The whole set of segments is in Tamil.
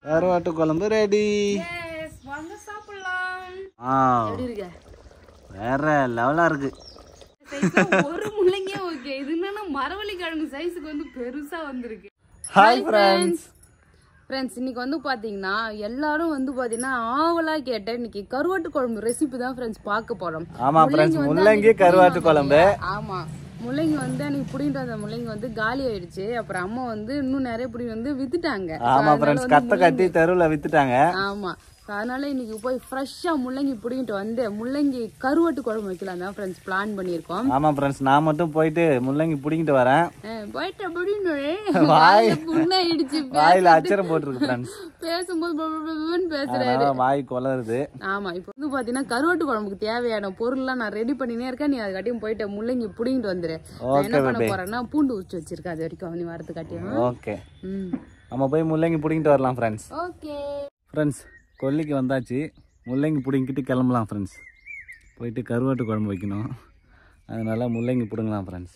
கருவாட்டு குழம்பு ரெடி எஸ் வாங்க சாப்பிடலாம் ஆ எப்படி இருக்க வேற லெவலாக இருக்கு சைஸ்ல ஒரு முள்ளங்க ஓகே இது என்னன்னா மரவள்ளி கிழங்கு சைஸுக்கு வந்து பெருசா வந்திருக்கு ஹாய் ஃப்ரெண்ட்ஸ் ஃப்ரெண்ட்ஸ் இன்னைக்கு வந்து பாத்தீங்கன்னா எல்லாரும் வந்து பாத்தீங்கன்னா ஆவலா கேட்ட இன்னைக்கு கருவாட்டு குழம்பு ரெசிபி தான் ஃப்ரெண்ட்ஸ் பார்க்க போறோம் ஆமா ஃப்ரெண்ட்ஸ் முள்ளங்கி கருவாட்டு குழம்பு ஆமா முள்ளங்கி வந்து அன்னைக்கு புடிங்கிட்டு வந்த முள்ளங்கி வந்து காலி ஆயிடுச்சு அப்புறம் அம்மா வந்து இன்னும் நிறைய புடி வந்து வித்துட்டாங்க ஆமா ஃப்ரெண்ட்ஸ் கத்தை கட்டி தெருவில் வித்துட்டாங்க ஆமா So, அதனால இன்னைக்கு போய் ஃப்ரெஷ்ஷா முள்ளங்கி புடிங்கிட்டு வந்து முள்ளங்கி கருவாட்டு குழம்பு வைக்கலாம் தான் ஃப்ரெண்ட்ஸ் பிளான் பண்ணியிருக்கோம் ஆமா ஃப்ரெண்ட்ஸ் நான் மட்டும் போயிட்டு முள்ளங்கி பிடிங்கிட்டு வரேன் அஹ் போயிட்டு அப்படின்னு வாய். புண்ணாயிடுச்சு வாயில அச்சரம் போட்டிருக்கு ஃப்ரெண்ட்ஸ் பேசும்போது பப பபன்னு பேசுறேன் அதனால வாய் கொலருது ஆமா இப்போ வந்து பாத்தீங்கன்னா கருவாட்டு குழம்புக்கு தேவையான பொருள்லாம் நான் ரெடி பண்ணினே இருக்கேன் நீ அதுக்காட்டியும் போயிட்டு முள்ளங்கி புடிங்கிட்டு வந்துரு நான் என்ன பண்ண போறேன்னா பூண்டு உரிச்சு வச்சிருக்கேன் அது வரைக்கும் நீ வரதுக்காட்டியும் ஓகே ம் நம்ம போய் முள்ளங்கி பிடிங்கிட்டு வரலாம் ஃப்ரெண்ட்ஸ் ஓகே ஃப்ரெண்ட்ஸ் கொல்லிக்கு வந்தாச்சு முள்ளங்கி பிடிங்கிட்டு கிளம்பலாம் ஃப்ரெண்ட்ஸ் போயிட்டு கருவாட்டு குழம்பு வைக்கணும் அதனால முள்ளங்கி பிடுங்கலாம் ஃப்ரெண்ட்ஸ்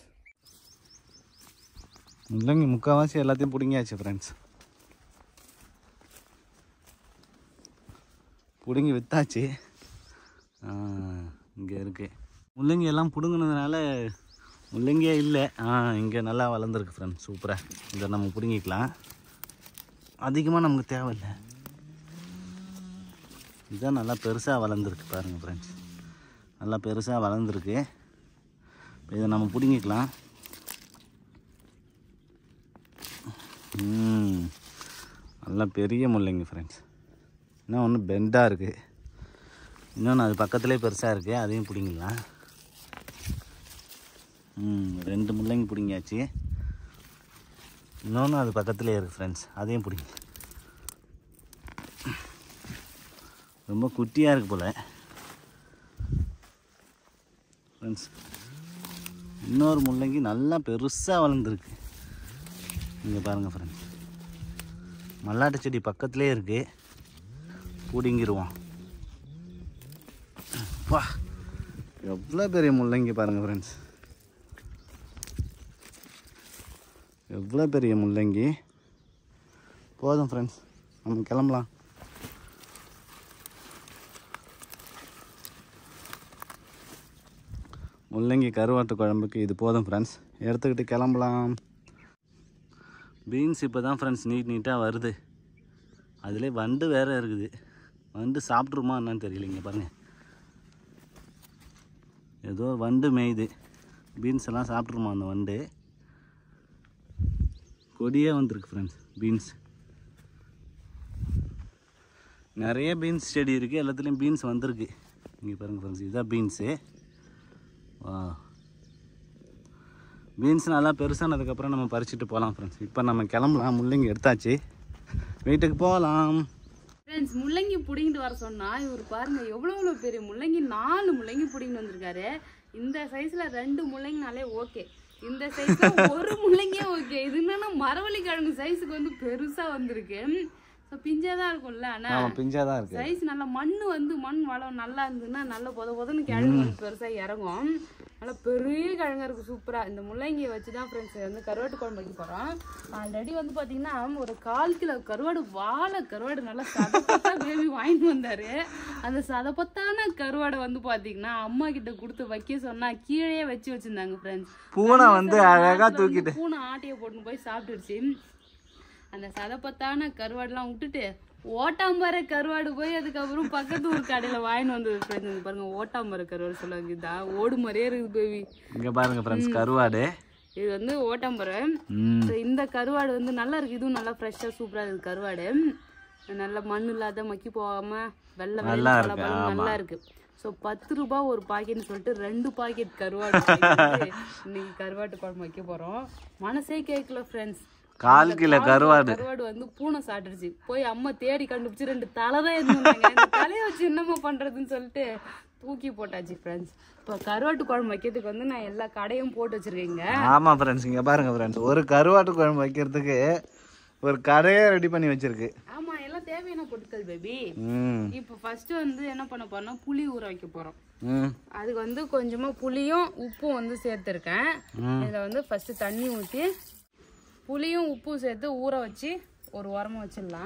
முள்ளங்கி முக்கால்வாசி எல்லாத்தையும் பிடுங்கியாச்சு ஃப்ரெண்ட்ஸ் பிடுங்கி வித்தாச்சு இங்கே இருக்கு முள்ளங்கி எல்லாம் பிடுங்கினதுனால முள்ளங்கியே இல்லை ஆ இங்கே நல்லா வளர்ந்துருக்கு ஃப்ரெண்ட்ஸ் சூப்பராக இதை நம்ம பிடுங்கிக்கலாம் அதிகமாக நமக்கு தேவையில்லை இதுதான் நல்லா பெருசாக வளர்ந்துருக்கு பாருங்கள் ஃப்ரெண்ட்ஸ் நல்லா பெருசாக வளர்ந்துருக்கு இப்போ இதை நம்ம பிடுங்கிக்கலாம் ம் நல்லா பெரிய முள்ளைங்க ஃப்ரெண்ட்ஸ் இன்னும் ஒன்று பெண்டாக இருக்குது இன்னொன்று அது பக்கத்துலேயே பெருசாக இருக்குது அதையும் பிடிங்கிக்கலாம் ம் ரெண்டு முள்ளங்கி பிடிங்கியாச்சு இன்னொன்று அது பக்கத்துலேயே இருக்குது ஃப்ரெண்ட்ஸ் அதையும் பிடிங்க ரொம்ப குட்டியாக இருக்கு போல் ஃப்ரெண்ட்ஸ் இன்னொரு முள்ளங்கி நல்லா பெருசாக வளர்ந்துருக்கு இங்கே பாருங்கள் ஃப்ரெண்ட்ஸ் மல்லாட்டு செடி பக்கத்துலேயே இருக்குது பிடுங்கிருவோம் வா எவ்வளோ பெரிய முள்ளங்கி பாருங்கள் ஃப்ரெண்ட்ஸ் எவ்வளோ பெரிய முள்ளங்கி போதும் ஃப்ரெண்ட்ஸ் நம்ம கிளம்பலாம் முள்ளங்கி கருவாட்டு குழம்புக்கு இது போதும் ஃப்ரெண்ட்ஸ் எடுத்துக்கிட்டு கிளம்பலாம் பீன்ஸ் இப்போ தான் ஃப்ரெண்ட்ஸ் நீட் நீட்டாக வருது அதிலே வண்டு வேறு இருக்குது வண்டு சாப்பிட்ருமா என்னன்னு தெரியலைங்க பாருங்கள் ஏதோ வண்டு மேயுது பீன்ஸ் எல்லாம் சாப்பிட்ருமா அந்த வண்டு கொடியே வந்திருக்கு ஃப்ரெண்ட்ஸ் பீன்ஸ் நிறைய பீன்ஸ் செடி இருக்குது எல்லாத்துலேயும் பீன்ஸ் வந்திருக்கு இங்கே பாருங்கள் ஃப்ரெண்ட்ஸ் இதுதான் பீன்ஸு வா பீன்ஸ் நல்லா பெருசானதுக்கப்புறம் நம்ம பறிச்சுட்டு போகலாம் ஃப்ரெண்ட்ஸ் இப்போ நம்ம கிளம்பலாம் முள்ளங்கி எடுத்தாச்சு வீட்டுக்கு போகலாம் ஃப்ரெண்ட்ஸ் முள்ளங்கி புடிங்கிட்டு வர சொன்னா இவர் பாருங்க எவ்வளவு எவ்வளவு பெரிய முள்ளங்கி நாலு முள்ளங்கி புடிங்கிட்டு வந்திருக்காரு இந்த சைஸ்ல ரெண்டு முள்ளங்கினாலே ஓகே இந்த சைஸ்ல ஒரு முள்ளங்கியே ஓகே இது என்னன்னா மரவள்ளி கிழங்கு சைஸுக்கு வந்து பெருசா வந்திருக்கு ஸோ பிஞ்சா தான் இருக்கும்ல ஆனா ஆமாம் பிஞ்சாக தான் இருக்குது சைஸ் நல்லா மண்ணு வந்து மண் வளம் நல்லா இருந்ததுன்னா நல்ல பொத பொதன்னு கிழங்கு வந்து பெருசா இறங்கும் நல்லா பெரிய கிழங்கா இருக்கு சூப்பரா இந்த முள்ளங்கியை வச்சு தான் ஃப்ரெண்ட்ஸ் வந்து கருவாட்டு குழம்பு வைக்க போறோம் ஆல்ரெடி வந்து பாத்தீங்கன்னா ஒரு கால் கிலோ கருவாடு வாழை கருவாடு நல்லா சதப்பத்தா பேபி வாங்கிட்டு வந்தாரு அந்த சதப்பத்தான கருவாடை வந்து பாத்தீங்கன்னா அம்மா கிட்ட கொடுத்து வைக்க சொன்னா கீழே வச்சு வச்சிருந்தாங்க ஃப்ரெண்ட்ஸ் பூனை வந்து அழகாக தூக்கிட்டு பூனை ஆட்டையை போட்டு போய் சாப்பிட்டுருச்சு அந்த சதப்பத்தான கருவாடுலாம் விட்டுட்டு ஓட்டாம்பர கருவாடு போய் அதுக்கப்புறம் பக்கத்து ஊர் கடையில வாங்கிட்டு வந்தது friends. இங்க பாருங்க ஓட்டாம்பர கருவாடு சொல்லுவாங்க இதா ஓடு மாதிரியே இருக்குது பேபி இங்கே பாருங்கள் ஃப்ரெண்ட்ஸ் கருவாடு இது வந்து ஓட்டாம்பரை ம் So, இந்த கருவாடு வந்து நல்லா இருக்கு இதுவும் நல்லா ஃப்ரெஷ்ஷாக சூப்பராக இருக்குது கருவாடு நல்ல மண் இல்லாத மக்கி போகாம வெள்ளை வெள்ளை பல பழம் நல்லா இருக்கு ஸோ பத்து ரூபாய் ஒரு பாக்கெட்னு சொல்லிட்டு ரெண்டு பாக்கெட் கருவாடு வாங்கிட்டு இன்னைக்கு கருவாட்டு குழம்பு வைக்க போறோம் மனசே கேட்கல ஃப்ரெண்ட்ஸ் கால் கிலோ கருவாடு கருவாடு வந்து பூனை சாப்பிட்டுருச்சு போய் அம்மா தேடி கண்டுபிடிச்சு ரெண்டு தலை தான் இருந்தாங்க இந்த தலையை வச்சு என்னம்மா பண்றதுன்னு சொல்லிட்டு தூக்கி போட்டாச்சு ஃப்ரெண்ட்ஸ் இப்போ கருவாட்டு குழம்பு வைக்கிறதுக்கு வந்து நான் எல்லா கடையும் போட்டு வச்சிருக்கேங்க ஆமாம் ஃப்ரெண்ட்ஸ் இங்கே பாருங்கள் ஃப்ரெண்ட்ஸ் ஒரு கருவாட்டு குழம்பு வைக்கிறதுக்கு ஒரு கடையே ரெடி பண்ணி வச்சிருக்கு ஆமா எல்லாம் தேவையான பொருட்கள் பேபி ம் இப்போ ஃபர்ஸ்ட் வந்து என்ன பண்ண போறோம்னா புளி ஊற வைக்க போறோம் ம் அதுக்கு வந்து கொஞ்சமா புளியும் உப்பும் வந்து சேர்த்துருக்கேன் இதில் வந்து ஃபர்ஸ்ட் தண்ணி ஊற்றி புளியும் உப்பும் சேர்த்து ஊற வச்சு ஒரு உரமா வச்சிடலாம்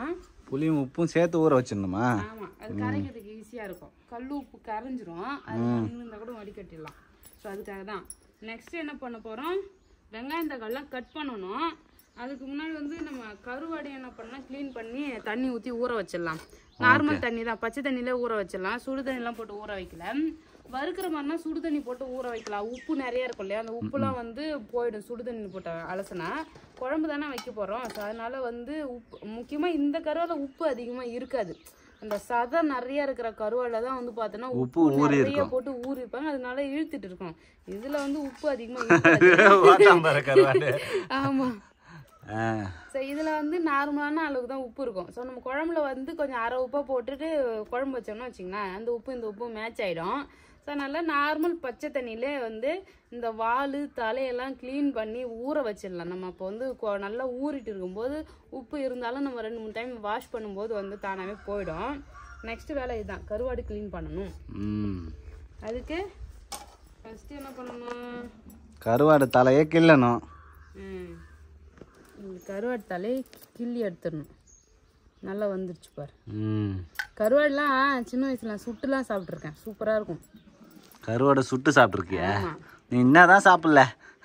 புளியும் உப்பும் சேர்த்து ஊற வச்சிடணுமா ஆமா அது கரைக்கிறதுக்கு ஈஸியா இருக்கும் கல் உப்பு கரைஞ்சிரும் அது மண் இருந்தா கூட வடிகட்டிடலாம் ஸோ அதுக்காக தான் நெக்ஸ்ட் என்ன பண்ண போறோம் வெங்காயம் தக்காளிலாம் கட் பண்ணணும் அதுக்கு முன்னாடி வந்து நம்ம கருவாடு என்ன பண்ணலாம் க்ளீன் பண்ணி தண்ணி ஊற்றி ஊற வச்சிடலாம் நார்மல் தண்ணி தான் பச்சை தண்ணியிலே ஊற வச்சிடலாம் சுடு தண்ணிலாம் போட்டு ஊற வைக்கல வறுக்கிற மாதிரினா சுடு தண்ணி போட்டு ஊற வைக்கலாம் உப்பு நிறைய இருக்கும் இல்லையா அந்த உப்புலாம் வந்து போயிடும் சுடு தண்ணி போட்ட அலசுனா குழம்பு தானே வைக்க போகிறோம் ஸோ அதனால வந்து உப்பு முக்கியமாக இந்த கருவால உப்பு அதிகமாக இருக்காது அந்த சதை நிறைய இருக்கிற கருவால தான் வந்து பார்த்தோன்னா உப்பு உப்பு ஊறி நிறைய போட்டு ஊறி இருப்பாங்க அதனால இழுத்துட்டு இருக்கும் இதுல வந்து உப்பு அதிகமா இருக்காது ஓட்டாம்பர கருவாடு ஆமா ஆ ஸோ இதில் வந்து நார்மலான அளவுக்கு தான் உப்பு இருக்கும் ஸோ நம்ம குழம்புல வந்து கொஞ்சம் அரை உப்பை போட்டுட்டு குழம்பு வச்சோம்னா வச்சிங்களேன் அந்த உப்பு இந்த உப்பு மேட்ச் ஆகிடும் ஸோ அதனால நார்மல் பச்சை தண்ணியிலே வந்து இந்த வால் தலையெல்லாம் க்ளீன் பண்ணி ஊற வச்சிடலாம் நம்ம அப்போ வந்து கொ- நல்லா ஊறிட்டு இருக்கும்போது உப்பு இருந்தாலும் நம்ம ரெண்டு மூணு டைம் வாஷ் பண்ணும்போது வந்து தானாகவே போயிடும் நெக்ஸ்ட் வேலை இதுதான் கருவாடு க்ளீன் பண்ணணும் ம் அதுக்கு ஃபஸ்ட்டு என்ன பண்ணணும் கருவாடு தலையே கிள்ளணும் ம் இந்த கருவாடு தலையை கிள்ளி எடுத்துடணும் நல்லா வந்துருச்சு பாரு ம் கருவாடுலாம் சின்ன வயசுல சுட்டுலாம் சாப்பிட்ருக்கேன் சூப்பராக இருக்கும் கருவாடை சுட்டு சாப்பிட்ருக்கியா ஆமா. நீ என்னதான் சாப்பிடல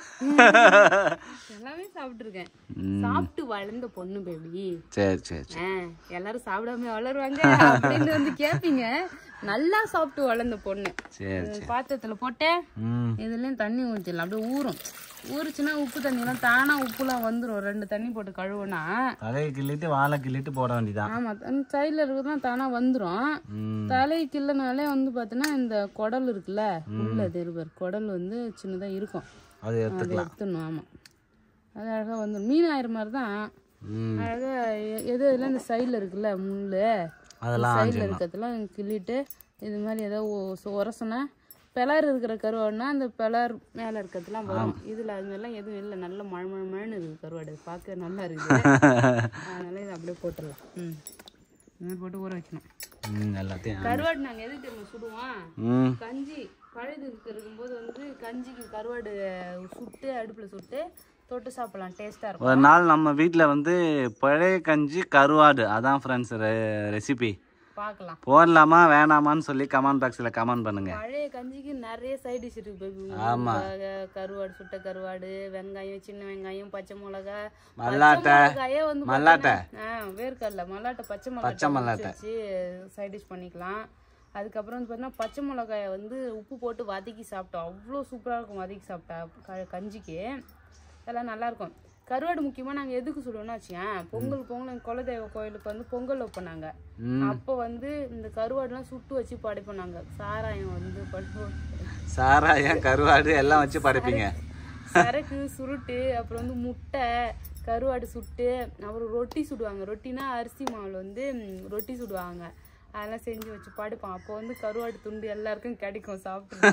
எல்லாமே சாப்பிட்ருக்கேன் சாப்பிட்டு வளர்ந்த பொண்ணு பேபி சரி சரி சரி ஆ எல்லாரும் சாப்பிடாம வளருவாங்க அப்படின்னு வந்து கேட்பீங்க நல்லா சாப்பிட்டு வளர்ந்த பொண்ணு சரி இது பாத்திரத்துல போட்டு ம் இதுலயும் தண்ணி ஊற்றிடலாம் அப்படியே ஊறும் ஊறுச்சுன்னா உப்பு தண்ணிலாம் தானா உப்புலாம் வந்துரும் ரெண்டு தண்ணி போட்டு கழுவுனா தலையை கிள்ளிட்டு வாழை கிள்ளிட்டு போட வேண்டியதான் ஆமா அந்த சைடில் இருக்கிறதுலாம் தானா வந்துரும் ம் தலை கிள்ளனாலே வந்து பார்த்தீங்கன்னா இந்த குடல் இருக்குல்ல உள்ள திருவர் குடல் வந்து சின்னதாக இருக்கும் அது அதை எடுத்துக்கலாம் எடுத்துடணும் ஆமாம் அது அழகாக வந்துடும் மீன் ஆயிரம் மாதிரி தான் ம் அழகாக எது எதுலாம் இந்த சைடில் இருக்குல்ல முள் அதெல்லாம் சைடில் இருக்கிறதெல்லாம் கிள்ளிட்டு இது மாதிரி ஏதோ ஒ- உரசனா பிளர் இருக்கிற கருவாடுனா அந்த பிளர் மேலே இருக்கிறதுலாம் வரும் இதில் அது மாதிரிலாம் எதுவும் இல்லை நல்ல மழை மழை மழைன்னு இருக்குது கருவாடு இது பார்க்க நல்லா இருக்குது அதனால இதை அப்படியே போட்டுடலாம் ம் இந்த மாதிரி போட்டு ஊற வைக்கணும் ம் எல்லாத்தையும் கருவாடு நாங்கள் எதுக்கு தெரியுமா சுடுவோம் ம் கஞ்சி பழுது இருக்கும்போது வந்து கஞ்சிக்கு கருவாடு சுட்டு அடுப்பில் சுட்டு தொட்டு சாப்பிடலாம் டேஸ்ட்டாக இருக்கும் ஒரு நாள் நம்ம வீட்டில் வந்து பழைய கஞ்சி கருவாடு அதான் ஃப்ரெண்ட்ஸ் ரெசிபி பார்க்கலாம் போடலாமா வேணாமான்னு சொல்லி கமெண்ட் பாக்ஸில் கமெண்ட் பண்ணுங்க பழைய கஞ்சிக்கு நிறைய சைட் டிஷ் இருக்கு baby. ஆமா. முருங்கக்காய், கருவாடு சுட்ட கருவாடு வெங்காயம் சின்ன வெங்காயம் பச்சை மிளகா மல்லாட்டை. மிளகாயே வந்து மல்லாட்டை. பார்த்தீங்கன்னா, ஆ வேர்க்கடலை மல்லாட்டை பச்சை பச்சை மிளகாய் மல்லாட்டை. வச்சு சைட் டிஷ் பண்ணிக்கலாம் அதுக்கப்புறம் வந்து பார்த்தீங்கன்னா பச்சை மிளகாயை வந்து உப்பு போட்டு வதக்கி சாப்பிட்டோம் அவ்வளோ சூப்பராக இருக்கும் வதக்கி சாப்பிட்டா க- கஞ்சிக்கு அதெல்லாம் நல்லா இருக்கும் கருவாடு முக்கியமாக நாங்கள் எதுக்கு சொல்லுவோம்னா வச்சுக்கேன் பொங்கல் பொங்கல் எங்கள் குலதெய்வ கோயிலுக்கு வந்து பொங்கல் வைப்போம் நாங்கள் ம் அப்போ வந்து இந்த கருவாடுலாம் சுட்டு வச்சு படைப்போம் நாங்க சாராயம் வந்து படைப்போம் சாராயம் கருவாடு எல்லாம் வச்சு படைப்பீங்க சரக்கு சுருட்டு அப்புறம் வந்து முட்டை கருவாடு சுட்டு அப்புறம் ரொட்டி சுடுவாங்க ரொட்டினா அரிசி மாவில் வந்து ம், ரொட்டி சுடுவாங்க அதெல்லாம் செஞ்சு வச்சு படைப்போம் அப்போ வந்து கருவாடு துண்டு எல்லாருக்கும் கிடைக்கும் சாப்பிட்டு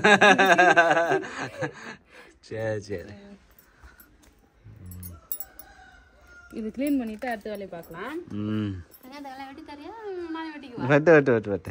சரி சரி இது க்ளீன் பண்ணிட்டு அடுத்த வேலையை பார்க்கலாம் ம் அந்த வேலை வெட்டி தரியா நானே வெட்டிக்குவா வெட்டு வெட்டு வெட்டு வெட்டு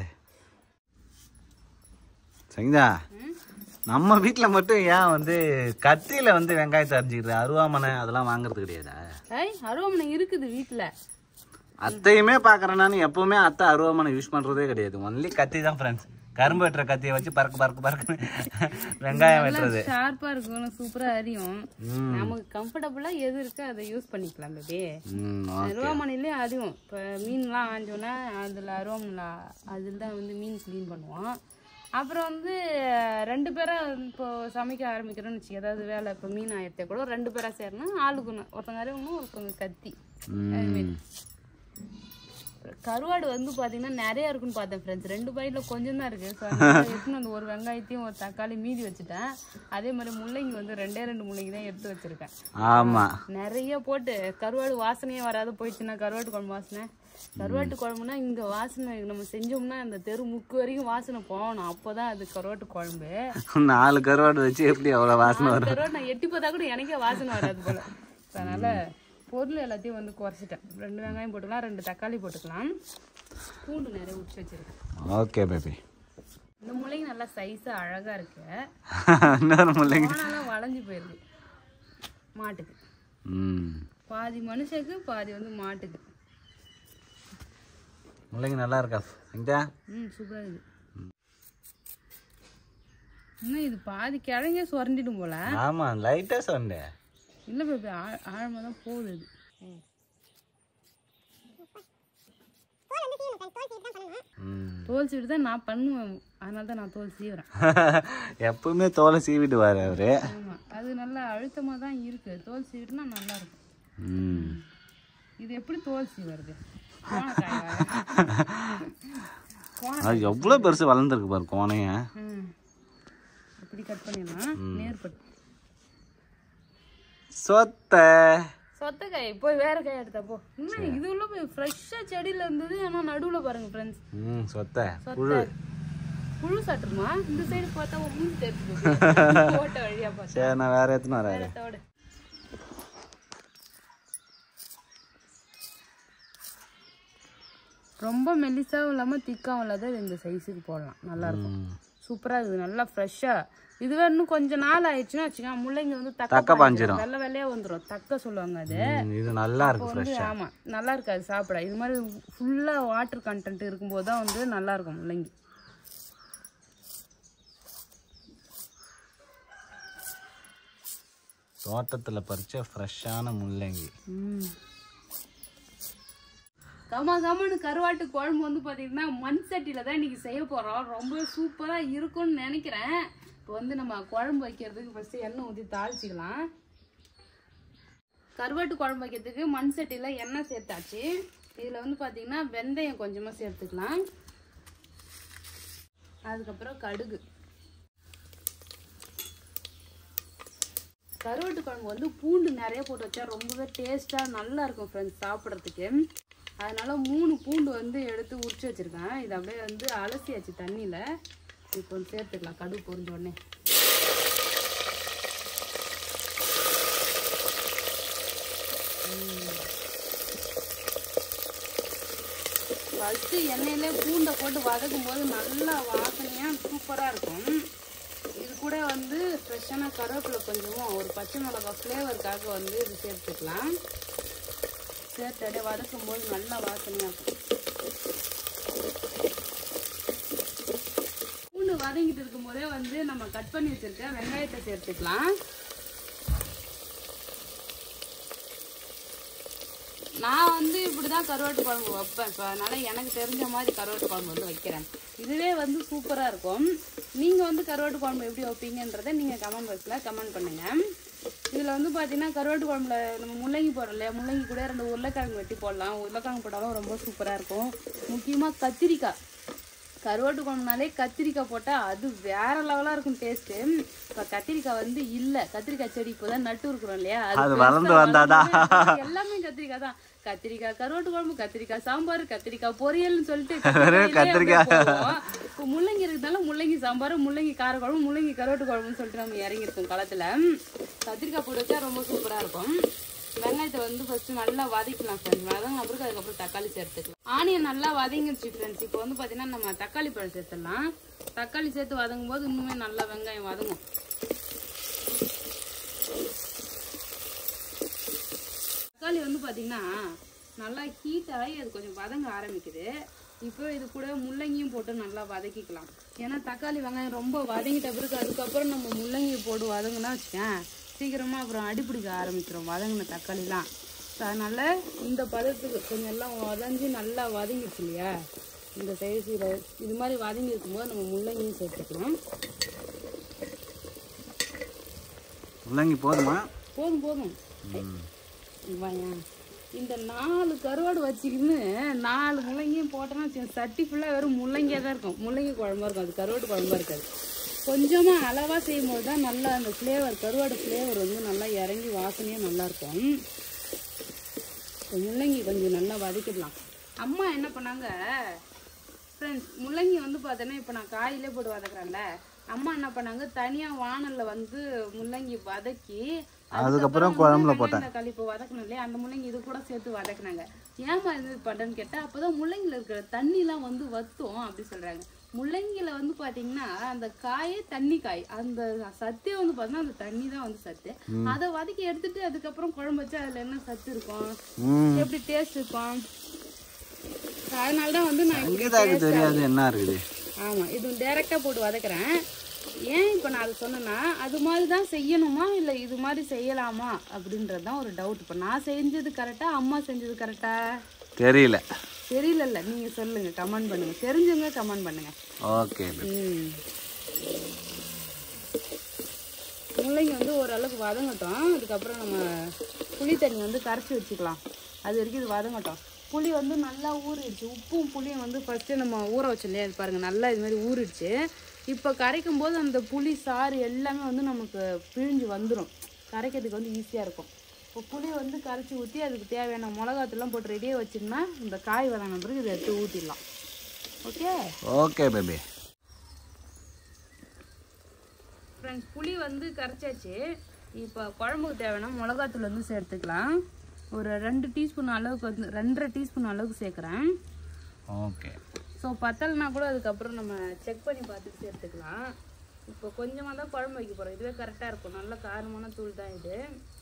சங்கீதா நம்ம வீட்டில் மட்டும் ஏன் வந்து கத்தியில் வந்து வெங்காயத்தை அரிஞ்சிக்கிறது அருவாமனை அதெல்லாம் வாங்குறது கிடையாதா ஐய் அருவமனை இருக்குது வீட்டுல அத்தையுமே பார்க்குறேன் நான் எப்பவுமே அத்தை அருவாமனை யூஸ் பண்ணுறதே கிடையாது ஒன்லி கத்தி தான் ஃப்ரெண்ட்ஸ் கரும்பு வெட்டுற கத்தியை வச்சு பறக்கு பறக்கு பறக்கு வெங்காயம் வெட்டுறது ஷார்ப்பா இருக்கும் சூப்பரா அறியும் ம் நமக்கு கம்ஃபர்டபுளா எது இருக்கோ அதை யூஸ் பண்ணிக்கலாம் பேபி ம் அருவாமனையிலே அதுவும் இப்போ மீன்லாம் ஆஞ்சோன்னா அதில் அருவாமனை அதில் தான் வந்து மீன் க்ளீன் பண்ணுவோம் அப்புறம் வந்து ரெண்டு பேராக இப்போ சமைக்க ஆரம்பிக்கிறோம்னு வச்சுக்க அதாவது வேலை இப்போ மீன் ஆயிரத்தே கூட ரெண்டு பேராக சேரணும் ஆளுக்கு ஒன்று ஒருத்தங்க அறிவணும் ஒருத்தவங்க கத்தி ம் கருவாடு வந்து பார்த்தீங்கன்னா நிறைய இருக்குன்னு பார்த்தேன் ஃப்ரெண்ட்ஸ் ரெண்டு பைட்டில் கொஞ்சம் தான் இருக்குது ஸோ எடுத்துன்னு வந்து ஒரு வெங்காயத்தையும் ஒரு தக்காளி மீதி வச்சுட்டேன் அதே மாதிரி முள்ளங்கி வந்து ரெண்டே ரெண்டு முள்ளங்கி தான் எடுத்து வச்சுருக்கேன் ஆமாம் நிறைய போட்டு கருவாடு வாசனையே வராது போயிடுச்சுன்னா கருவாட்டு குழம்பு வாசனை கருவாட்டு குழம்புனா இங்க வாசனை நம்ம செஞ்சோம்னா அந்த தெரு முக்கு வரைக்கும் வாசனை போகணும் அப்போதான் அது கருவாட்டு குழம்பு நாலு கருவாடு வச்சு எப்படி அவ்வளோ வாசனை வரும் கருவாட்டு நான் எட்டி பார்த்தா கூட எனக்கே வாசனை வராது போல அதனால பொருள் எல்லாத்தையும் வந்து குறைச்சிட்டேன் ரெண்டு வெங்காயம் போட்டுக்கலாம் ரெண்டு தக்காளி போட்டுக்கலாம் பூண்டு நிறைய உச்சி வச்சிருக்கேன் ஓகே பேபி இந்த முள்ளைங்க நல்லா சைஸா அழகா இருக்கு இன்னொரு முள்ளைங்க போனாலும் வளைஞ்சு போயிருக்கு மாட்டுக்கு ம் பாதி மனுஷனுக்கு பாதி வந்து மாட்டுக்கு முள்ளங்கி நல்லா இருக்கா இங்கே ம் சூப்பராக இருக்குது இன்னும் இது பாதி கிழங்கே சுரண்டிடும் போல ஆமாம் லைட்டாக சொன்னேன் இல்லை பேபி ஆழ ஆழமாக தான் போகுது இது ம் தோல் சீவிட்டு தான் நான் பண்ணுவேன் அதனால தான் நான் தோல் சீவுறேன் எப்பவுமே தோலை சீவிடுவார் அவரு ஆமாம் அது நல்லா அழுத்தமாக தான் இருக்குது தோல் சீவிட்டுனா நல்லா இருக்கும் ம் இது எப்படி தோல் சீவுறது கோணக்காய் கோண அது எவ்வளோ பெருசு வளர்ந்துருக்கு பாரு கோணைய ம் இப்படி கட் பண்ணிடலாம் நேர்பட்டு சொத்த சொத்த காய் போய் வேற காய் எடுத்தா போ இன்னும் இது உள்ள போய் ஃப்ரெஷ்ஷாக செடியில் இருந்தது ஆனால் நடுவில் பாருங்க ஃப்ரெண்ட்ஸ் ம் சொத்த சொத்த புழு சாட்டுருமா இந்த சைடு பார்த்தா உன் மூஞ்சி தெரிஞ்சு ஓட்ட வழியா பார்த்தா சரி நான் வேற எத்தனை வராரு வேறத்தோட ரொம்ப மெல்லிசாவும் இல்லாமல் திக்காவும் இல்லாத இந்த சைஸுக்கு போடலாம் நல்லா இருக்கும் ம். சூப்பராக இருக்குது நல்லா ஃப்ரெஷ்ஷாக இதுவே இன்னும் கொஞ்ச நாள் ஆயிடுச்சுன்னா வச்சுக்கோங்க முள்ளைங்க வந்து தக்க தக்க பாஞ்சிரும். வெள்ளை வெள்ளையாக வந்துடும் தக்க சொல்லுவாங்க அது ம், இது நல்லா இருக்கு வந்து ஆமாம் நல்லா இருக்காது சாப்பிட இது மாதிரி ஃபுல்லாக வாட்டர் கண்டென்ட் இருக்கும்போது தான் வந்து நல்லா இருக்கும் முள்ளங்கி தோட்டத்தில் பறிச்ச ஃப்ரெஷ்ஷான முள்ளங்கி ம் கம கமனு கருவாட்டு குழம்பு வந்து பார்த்தீங்கன்னா மண் சட்டியில் தான் இன்னைக்கு செய்ய போகிறோம் ரொம்ப சூப்பராக இருக்கும்னு நினைக்கிறேன் இப்போ வந்து நம்ம குழம்பு வைக்கிறதுக்கு ஃபஸ்ட்டு எண்ணெய் ஊற்றி தாளிச்சிக்கலாம் கருவாட்டு குழம்பு வைக்கிறதுக்கு மண் சட்டியில் எண்ணெய் சேர்த்தாச்சு இதில் வந்து பார்த்தீங்கன்னா வெந்தயம் கொஞ்சமாக சேர்த்துக்கலாம் அதுக்கப்புறம் கடுகு கருவாட்டு குழம்பு வந்து பூண்டு நிறைய போட்டு வச்சா ரொம்பவே டேஸ்ட்டாக நல்லா இருக்கும் ஃப்ரெண்ட்ஸ் சாப்பிட்றதுக்கு அதனால மூணு பூண்டு வந்து எடுத்து உரிச்சு வச்சிருக்கேன் இது அப்படியே வந்து அலசியாச்சு தண்ணியில் இப்போ வந்து சேர்த்துக்கலாம் கடுகு பொரிஞ்ச உடனே ஃபஸ்ட்டு எண்ணெயிலே பூண்டை போட்டு வதக்கும் போது நல்லா வாசனையாக சூப்பராக இருக்கும் இது கூட வந்து ஃப்ரெஷ்ஷான கருவேப்பிலை கொஞ்சமும் ஒரு பச்சை மிளகா ஃப்ளேவருக்காக வந்து இது சேர்த்துக்கலாம் சேர்த்து அப்படியே வதக்கும் போது நல்லா வாசனையாக இருக்கும் பூண்டு வதங்கிட்டு இருக்கும் போதே வந்து நம்ம கட் பண்ணி வச்சிருக்க வெங்காயத்தை சேர்த்துக்கலாம் நான் வந்து இப்படி தான் கருவாட்டு குழம்பு வைப்பேன் இப்போ அதனால் எனக்கு தெரிஞ்ச மாதிரி கருவாட்டு குழம்பு வந்து வைக்கிறேன் இதுவே வந்து சூப்பராக இருக்கும் நீங்கள் வந்து கருவாட்டு குழம்பு எப்படி வைப்பீங்கன்றதை நீங்கள் கமெண்ட் பாக்ஸில் கமெண்ட் பண்ணுங்கள் இதில் வந்து பார்த்தீங்கன்னா கருவாட்டு குழம்புல நம்ம முள்ளங்கி போடுறோம் இல்லையா முள்ளங்கி கூட ரெண்டு உருளைக்கிழங்கு வெட்டி போடலாம் உருளைக்கிழங்கு போட்டாலும் ரொம்ப சூப்பராக இருக்கும் முக்கியமாக கத்திரிக்காய் கருவாட்டு குழம்புனாலே கத்திரிக்காய் போட்டால் அது வேற லெவலாக இருக்கும் டேஸ்ட்டு இப்போ கத்திரிக்காய் வந்து இல்லை கத்திரிக்காய் செடி இப்போ தான் நட்டு இருக்கிறோம் இல்லையா அது பெருசா வளர்ந்து வந்தாதான். வளர்ந்து எல்லாமே கத்திரிக்காய் தான் கத்திரிக்காய் கருவாட்டு குழம்பு கத்திரிக்காய் சாம்பார் கத்திரிக்காய் பொரியல்னு சொல்லிட்டு கத்திரிக்காயிலே கத்திரிக்காய். அப்படியே போவோம். இப்போ முள்ளங்கி இருக்கிறதால முள்ளங்கி சாம்பார் முள்ளங்கி கார குழம்பு முள்ளங்கி கருவாட்டு குழம்புன்னு சொல்லிட்டு நம்ம இறங்கியிருக்கோம் களத்தில் கத்திரிக்காய் போட்டு வச்சா ரொம்ப சூப்பராக இருக்கும் வெங்காயத்தை வந்து ஃபர்ஸ்ட் நல்லா வதக்கலாம் ஃப்ரெண்ட்ஸ் வதங்க அப்புறம் அதுக்கப்புறம் தக்காளி சேர்த்துக்கலாம் ஆனியன் நல்லா வதங்கிடுச்சு ஃப்ரெண்ட்ஸ் இப்போ வந்து பார்த்தீங்கன்னா நம்ம தக்காளி பழம் சேர்த்துடலாம் தக்காளி சேர்த்து வதங்கும் போது இன்னுமே நல்லா வெங்காயம் வதங்கும் தக்காளி வந்து பார்த்தீங்கன்னா நல்லா ஹீட் ஆகி அது கொஞ்சம் வதங்க ஆரம்பிக்குது இப்போ இது கூட முள்ளங்கியும் போட்டு நல்லா வதக்கிக்கலாம் ஏன்னா தக்காளி வெங்காயம் ரொம்ப வதங்கிட்ட பிறகு அதுக்கப்புறம் நம்ம முள்ளங்கி போட்டு வதங்கினா வச்சுக்கேன் சீக்கிரமாக அப்புறம் அடிப்பிடிக்க ஆரம்பிச்சிடும் வதங்கின தக்காளிலாம் So, அதனால இந்த பதத்துக்கு கொஞ்சம் எல்லாம் வதங்கி நல்லா வதங்கிடுச்சு இல்லையா இந்த சைஸில் இது மாதிரி வதங்கி இருக்கும்போது நம்ம முள்ளங்கியும் சேர்த்துக்கலாம் முள்ளங்கி போதுமா போதும் போதும் ம். வாயேன். இந்த நாலு கருவாடு வச்சுக்கின்னு நாலு முள்ளங்கியும் போட்டோன்னா வச்சுக்கோங்க, சட்டி ஃபுல்லாக வெறும் முள்ளங்கியாக தான் இருக்கும் முள்ளங்கி குழம்பா இருக்கும் அது கருவாடு குழம்பா இருக்காது கொஞ்சமாக அளவாக செய்யும் போது தான் நல்லா அந்த ஃப்ளேவர் கருவாடு ஃப்ளேவர் வந்து நல்லா இறங்கி வாசனையாக நல்லா இருக்கும் இப்போ முள்ளங்கி கொஞ்சம் நல்லா வதக்கிடலாம் அம்மா என்ன பண்ணாங்க ஃப்ரெண்ட்ஸ் முள்ளங்கி வந்து பார்த்தோன்னா இப்போ நான் காயிலே போட்டு வதக்குறேன்ல அம்மா என்ன பண்ணாங்க தனியாக வானலில் வந்து முள்ளங்கி வதக்கி அதுக்கப்புறம் வந்து குழம்புல வெங்காயம் தக்காளி இப்போ வதக்கணும் இல்லையா அந்த முள்ளங்கி இது கூட சேர்த்து வதக்குனாங்க ஏமா இது பண்ணுறேன்னு கேட்டால் அப்போ தான் முள்ளங்கியில் இருக்கிற தண்ணிலாம் வந்து வத்தும் அப்படி சொல்கிறாங்க முள்ளங்கியில் வந்து பார்த்தீங்கன்னா அந்த காயே தண்ணி காய் அந்த சத்தே வந்து பார்த்தீங்கன்னா அந்த தண்ணி தான் வந்து சத்து அதை வதக்கி எடுத்துட்டு அதுக்கப்புறம் குழம்பு வச்சா அதில் என்ன சத்து இருக்கும் ம் எப்படி டேஸ்ட் இருக்கும் அதனால தான் வந்து நான் இப்படி சங்கீதாவுக்கு தெரியாது என்ன இருக்குது ஆமாம் இது டைரெக்டாக போட்டு வதக்குறேன் ஏன் இப்போ நான் அதை சொன்னேன்னா அது மாதிரி தான் செய்யணுமா இல்லை இது மாதிரி செய்யலாமா அப்படின்றது தான் ஒரு டவுட் இப்போ நான் செஞ்சது கரெக்டா அம்மா செஞ்சது கரெக்டா தெரியல தெரியலல்ல நீங்கள் சொல்லுங்கள் கமெண்ட் பண்ணுங்கள் தெரிஞ்சுங்க கமெண்ட் பண்ணுங்கள் ஓகே ம் முள்ளங்கி வந்து ஓரளவுக்கு வதங்கட்டும் அதுக்கப்புறம் நம்ம புளி தண்ணி வந்து கரைச்சி வச்சுக்கலாம் அது வரைக்கும் இது வதங்கட்டும் புளி வந்து நல்லா ஊறிடுச்சு உப்பும் புளியும் வந்து ஃபஸ்ட்டு நம்ம ஊற வச்சோம் இல்லையா இது பாருங்கள் நல்லா இது மாதிரி ஊறிடுச்சு இப்போ கரைக்கும் போது அந்த புளி சாறு எல்லாமே வந்து நமக்கு பிழிஞ்சு வந்துடும் கரைக்கிறதுக்கு வந்து ஈஸியாக இருக்கும் இப்போ புளி வந்து கரைச்சி ஊற்றி அதுக்கு தேவையான மிளகாத்தூள்லாம் போட்டு ரெடியாக வச்சிங்கன்னா இந்த காய் வதங்கின பிறகு இதை எடுத்து ஊற்றிடலாம் ஓகே ஓகே பேபி ஃப்ரெண்ட்ஸ் புளி வந்து கரைச்சாச்சு இப்போ குழம்புக்கு தேவையான மிளகாத்தூள் வந்து சேர்த்துக்கலாம் ஒரு ரெண்டு டீஸ்பூன் அளவுக்கு வந்து ரெண்டரை டீஸ்பூன் அளவுக்கு சேர்க்குறேன் ஓகே ஸோ பத்தலைனா கூட அதுக்கப்புறம் நம்ம செக் பண்ணி பார்த்துட்டு சேர்த்துக்கலாம் இப்போ கொஞ்சமாக தான் குழம்பு வைக்க போகிறோம் இதுவே கரெக்டாக இருக்கும் நல்ல காரமான தூள் தான் இது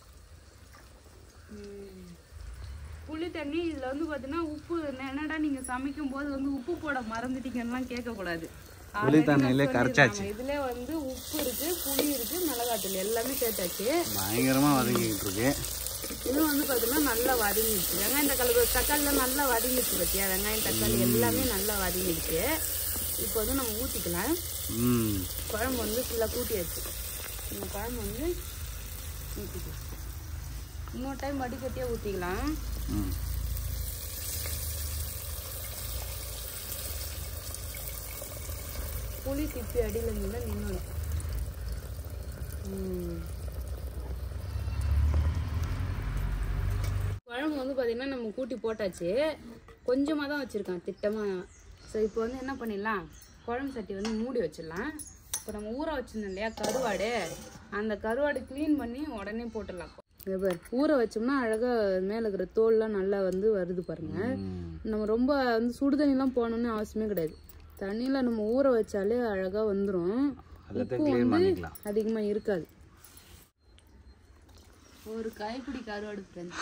ம். புளி தண்ணி இதில் வந்து பார்த்தீங்கன்னா உப்பு என்னடா நீங்கள் சமைக்கும் போது வந்து உப்பு போட மறந்துட்டீங்கன்னுலாம் கேட்கக்கூடாது புளி தண்ணியிலே கரைச்சாச்சு இதுல வந்து உப்பு இருக்கு புளி இருக்கு மிளகாத்தூள் எல்லாமே சேர்த்தாச்சு பயங்கரமாக வதங்கிக்கிட்டு இருக்கு இன்னும் வந்து பார்த்தீங்கன்னா நல்லா வதங்கிடுச்சு வெங்காயம் தக்காளி தக்காளிலாம் நல்லா வதங்கிடுச்சு பார்த்தியா வெங்காயம் தக்காளி எல்லாமே நல்லா வதங்கிடுச்சு இப்போ வந்து நம்ம ஊற்றிக்கலாம் ம் குழம்பு வந்து ஃபுல்லாக கூட்டியாச்சு இந்த குழம்பு வந்து ஊற்றிக்கலாம் இன்னொரு டைம் வடிகட்டியாக ஊற்றிக்கலாம் ம் புளி திப்பி அடியில் இருந்தா நின்று குழம்பு வந்து பார்த்தீங்கன்னா நம்ம கூட்டி போட்டாச்சு கொஞ்சமாக தான் வச்சுருக்கேன் திட்டமாக ஸோ இப்போ வந்து என்ன பண்ணிடலாம் குழம்பு சட்டி வந்து மூடி வச்சிடலாம் இப்போ நம்ம ஊற வச்சிருந்தோம் இல்லையா கருவாடு அந்த கருவாடு க்ளீன் பண்ணி உடனே போட்டுடலாம் இங்க பாரு ஊற வச்சோம்னா அழகாக மேலே இருக்கிற தோல்லாம் நல்லா வந்து வருது பாருங்க நம்ம ரொம்ப வந்து சுடு தண்ணிலாம் போகணுன்னு அவசியமே கிடையாது தண்ணியில் நம்ம ஊற வச்சாலே அழகாக வந்துடும் எல்லாத்தையும் க்ளீன் பண்ணிக்கலாம் அதிகமாக இருக்காது ஒரு கைப்பிடி கருவாடு ஃப்ரெண்ட்ஸ்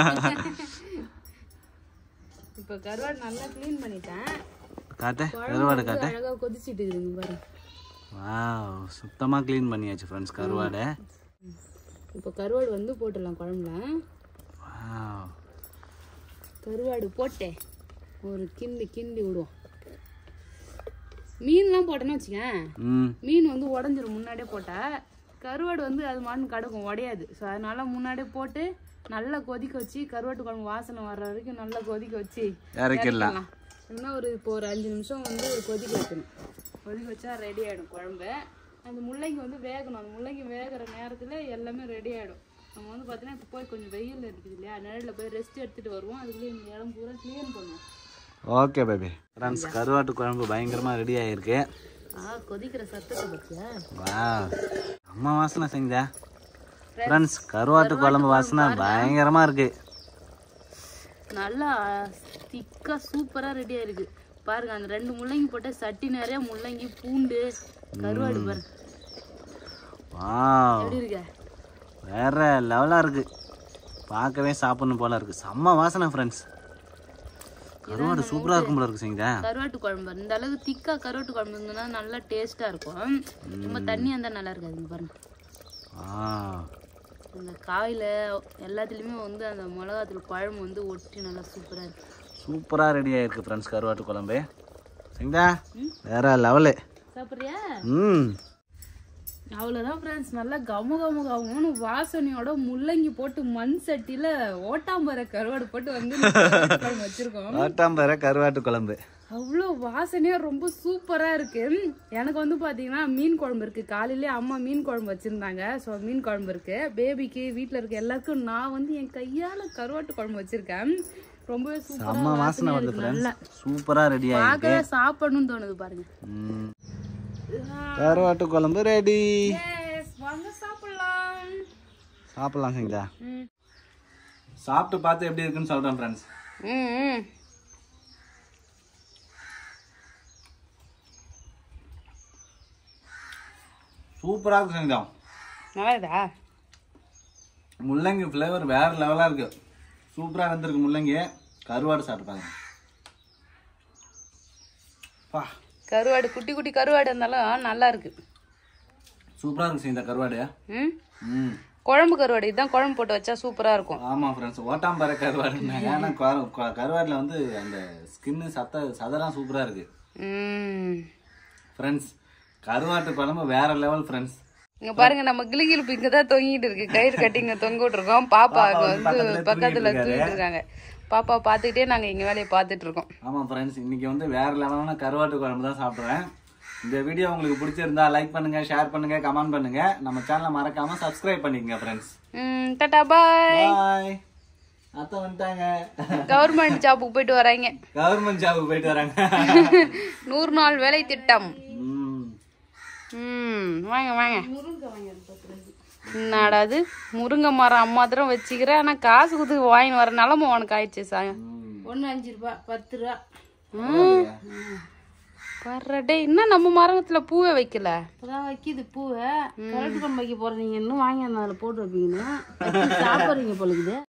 இப்போ கருவாடு நல்லா க்ளீன் பண்ணிட்டேன் காட்டு கருவாடை காட்டு அழகாக கொதிச்சிட்டு இருக்குங்க பாரு வாவ் சுத்தமாக க்ளீன் பண்ணியாச்சு ஃப்ரெண்ட்ஸ் கருவாடை இப்போ கருவாடு வந்து போட்டுடலாம் குழம்புல வாவ் கருவாடு போட்டேன் ஒரு கிண்டி கிண்டி விடுவோம் மீன்லாம் போட்டேன்னு வச்சுக்கேன் ம் மீன் வந்து உடஞ்சிரும் முன்னாடியே போட்டா கருவாடு வந்து அது மாட்டு கிடக்கும் உடையாது ஸோ அதனால முன்னாடியே போட்டு நல்லா கொதிக்க வச்சு கருவாட்டு குழம்பு வாசனை வர்ற வரைக்கும் நல்லா கொதிக்க வச்சு இறக்கிடலாம் இறக்கிடலாம். இன்னும் ஒரு இப்போ ஒரு அஞ்சு நிமிஷம் வந்து கொதிக்க வைக்கணும் கொதிக்க வச்சா ரெடி ஆகிடும் குழம்பு அந்த முள்ளங்கி வந்து வேகணும் அந்த முள்ளங்கி வேகிற நேரத்தில் எல்லாமே ரெடி ஆகிடும் நம்ம வந்து பார்த்தீங்கன்னா இப்போ போய் கொஞ்சம் வெயில் இருக்குது இல்லையா நிழலில் போய் ரெஸ்ட் எடுத்துகிட்டு வருவோம் அதுக்குள்ளே இந்த இடம் பூரா க்ளீன் பண்ணுவோம் ஓகே பேபி ஃப்ரெண்ட்ஸ் கருவாட்டு குழம்பு பயங்கரமாக ரெடி ஆகிருக்கு ஆ கொதிக்கிற சத்தத்தை பற்றியா வா அம்மா வாசனை செஞ்சா ஃப்ரெண்ட்ஸ் கருவாட்டு குழம்பு வாசனை பயங்கரமாக இருக்கு நல்லா திக்கா சூப்பரா ரெடியா இருக்கு பாருங்க அந்த ரெண்டு முள்ளங்கி போட்ட சட்டி நிறைய முள்ளங்கி பூண்டு கருவாடு பாரு வாவ் எப்படி இருக்க வேற லெவலாக இருக்கு பார்க்கவே சாப்பிடணும் போல இருக்கு செம்ம வாசனை ஃப்ரெண்ட்ஸ் கருவாடு சூப்பராக இருக்கும் போல இருக்கு செஞ்சா கருவாட்டு குழம்பு பாரு. இந்த அளவுக்கு திக்கா கருவாட்டு குழம்பு இருந்ததுன்னா நல்லா டேஸ்டா இருக்கும் ரொம்ப தண்ணியா இருந்தா நல்லா இருக்காதுங்க பாருங்க ஆ அந்த காயில எல்லாத்துலயுமே வந்து அந்த மிளகாத்தூள் குழம்பு வந்து ஒட்டி நல்லா சூப்பரா இருக்கு சூப்பராக ரெடி ஆயிருக்கு ஃப்ரெண்ட்ஸ் கருவாட்டு குழம்பு செஞ்சா வேற லெவலு சாப்பிட்றியா ம் அவ்வளோதான் ஃப்ரெண்ட்ஸ் நல்லா கம கம கமன்னு வாசனையோட முள்ளங்கி போட்டு மண் சட்டியில் ஓட்டாம்பரை கருவாடு போட்டு வந்து குழம்பு வச்சிருக்கோம் ஆட்டாம்பர கருவாட்டு குழம்பு அவ்வளோ வாசனையாக ரொம்ப சூப்பராக இருக்கு எனக்கு வந்து பார்த்தீங்கன்னா மீன் குழம்பு இருக்கு காலையிலே அம்மா மீன் குழம்பு வச்சிருந்தாங்க ஸோ மீன் குழம்பு இருக்கு பேபிக்கு வீட்டில் இருக்க எல்லாருக்கும் நான் வந்து என் கையால் கருவாட்டு குழம்பு வச்சிருக்கேன் ரொம்பவே செம்ம சூப்பராக வாசனை வருது இருக்கு நல்லா ஃப்ரெண்ட்ஸ் சூப்பராக ரெடி ஆயிருக்கு பார்க்கவே சாப்பிடணும்னு தோணுது பாருங்க ம். கருவாட்டு குழம்பு ரெடி Yes, வாங்க சாப்பிடலாம் சாப்பிடலாம் செஞ்சா ம் சாப்பிட்டு பார்த்து எப்படி இருக்குன்னு சொல்கிறேன் ஃப்ரெண்ட்ஸ் ம் ம் சூப்பராக இருக்கு செஞ்சா நல்லா இருக்கா முள்ளங்கி ஃப்ளேவர் வேற லெவலாக இருக்கு சூப்பராக இருந்திருக்கு முள்ளங்கி கருவாடு சாப்பிட்டு பாருங்க பா கருவாடு குட்டி குட்டி கருவாடு இருந்தாலும் நல்லா இருக்கு சூப்பராக இருக்கும் இந்த கருவாடு ம் ம் குழம்பு கருவாடு இதுதான் குழம்பு போட்டு வச்சா சூப்பரா இருக்கும் ஆமாம் ஃப்ரெண்ட்ஸ் ஓட்டாம்பரை கருவாடுன்னு ஏன்னா கரு- க- கருவாடில் வந்து அந்த ஸ்கின்னு சத்த சதெல்லாம் சூப்பராக இருக்கு ம் ஃப்ரெண்ட்ஸ் கருவாட்டு குழம்பு வேற லெவல் ஃப்ரெண்ட்ஸ் இங்க பாருங்க நம்ம கிளிகிழிப்பு இங்க தான் தொங்கிட்டு இருக்கு கயிறு கட்டி இங்க தொங்க விட்டுருக்கோம் பாப்பா அங்க வந்து பக்கத்துல தூக்கிட்டு இருக்காங்க பாப்பா பார்த்துக்கிட்டே நாங்க எங்க வேலையை பார்த்துட்டு இருக்கோம் ஆமாம் ஃப்ரெண்ட்ஸ் இன்னைக்கு வந்து வேற லெவலான கருவாட்டு குழம்பு தான் சாப்பிட்றேன் இந்த வீடியோ உங்களுக்கு பிடிச்சிருந்தா லைக் பண்ணுங்க ஷேர் பண்ணுங்க கமெண்ட் பண்ணுங்க நம்ம சேனலை மறக்காம சப்ஸ்கிரைப் பண்ணிக்கங்க ஃப்ரெண்ட்ஸ் ம் டாடா பாய் பாய் அத்தை வந்துட்டாங்க கவர்மெண்ட் ஜாபுக்கு போயிட்டு வராங்க கவர்மெண்ட் ஜாபுக்கு போயிட்டு வராங்க நூறு நாள் வேலை திட்டம் ம். ம் வாங்க வாங்க என்னடா அது முருங்கை மரம் அம்மா தரம் வச்சுக்கிறேன் ஆனா காசு கொடுத்து வாங்கின்னு வர நிலமை உனக்கு ஆயிடுச்சு சாயம் ம். ஒன்று அஞ்சு ரூபா பத்து ரூபா வர்றடே இன்னும் நம்ம மரத்துல பூவே வைக்கல இப்போதான் வைக்கிது பூவை கரட்டு கொண்டு வைக்க போகிறீங்க இன்னும் வாங்கி அதில் போட்டு வைப்பீங்கன்னு வச்சு சாப்பிட்றீங்க பொழுது